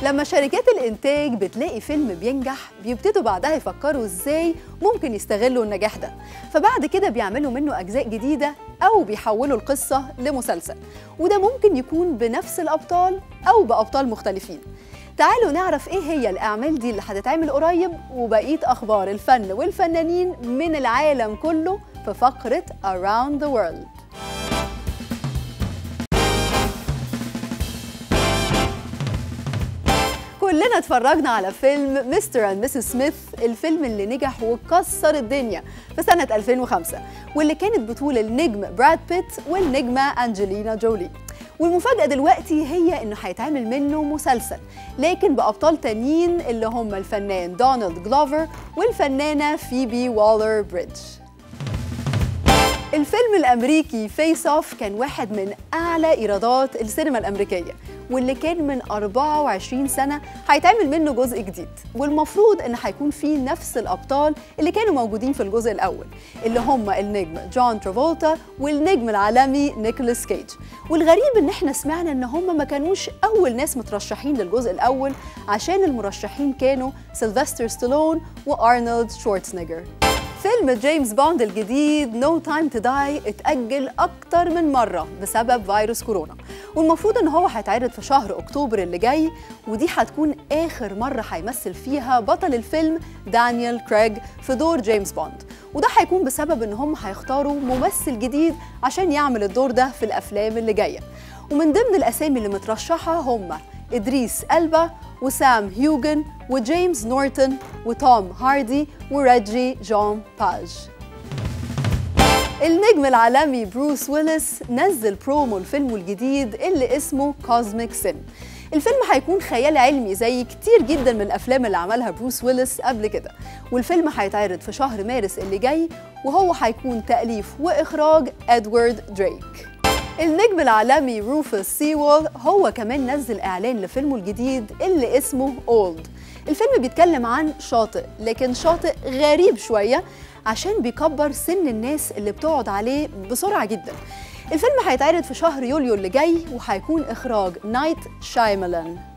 لما شركات الإنتاج بتلاقي فيلم بينجح بيبتدوا بعدها يفكروا إزاي ممكن يستغلوا النجاح ده فبعد كده بيعملوا منه أجزاء جديدة أو بيحولوا القصة لمسلسل وده ممكن يكون بنفس الأبطال أو بأبطال مختلفين تعالوا نعرف إيه هي الأعمال دي اللي هتتعمل قريب وبقية أخبار الفن والفنانين من العالم كله في فقرة Around the World كلنا اتفرجنا على فيلم مستر اند مسز سميث الفيلم اللي نجح وكسر الدنيا في سنة 2005 واللي كانت بطولة النجم براد بيت والنجمة أنجلينا جولي والمفاجأة دلوقتي هي إنه هيتعمل منه مسلسل لكن بأبطال تانيين اللي هم الفنان دونالد جلوفر والفنانة فيبي والر بريدج الفيلم الامريكي فيس اوف كان واحد من اعلى ايرادات السينما الامريكيه واللي كان من 24 سنه هيتعمل منه جزء جديد والمفروض ان هيكون فيه نفس الابطال اللي كانوا موجودين في الجزء الاول اللي هم النجم جون ترافولتا والنجم العالمي نيكولاس كيج والغريب ان احنا سمعنا ان هم ما كانوش اول ناس مترشحين للجزء الاول عشان المرشحين كانوا سيلفستر ستالون وارنولد شوارتزنيجر فيلم جيمس بوند الجديد نو تايم تو داي اتأجل أكتر من مرة بسبب فيروس كورونا والمفروض إن هو هيتعرض في شهر أكتوبر اللي جاي ودي هتكون آخر مرة هيمثل فيها بطل الفيلم دانيال كريج في دور جيمس بوند وده هيكون بسبب إن هم هيختاروا ممثل جديد عشان يعمل الدور ده في الأفلام اللي جاية ومن ضمن الأسامي اللي مترشحة هم إدريس ألبا وسام هيوجن وجيمس نورتون وتوم هاردي وريجي جون باج النجم العالمي بروس ويلس نزل برومو لفيلمه الجديد اللي اسمه كوزميك سين الفيلم هيكون خيال علمي زي كتير جدا من الافلام اللي عملها بروس ويلس قبل كده والفيلم هيتعرض في شهر مارس اللي جاي وهو هيكون تأليف وإخراج إدوارد دريك النجم العالمي روفوس سيوول هو كمان نزل إعلان لفيلمه الجديد اللي اسمه أولد الفيلم بيتكلم عن شاطئ لكن شاطئ غريب شوية عشان بيكبر سن الناس اللي بتقعد عليه بسرعة جدا الفيلم هيتعرض في شهر يوليو اللي جاي وهيكون إخراج نايت شايملان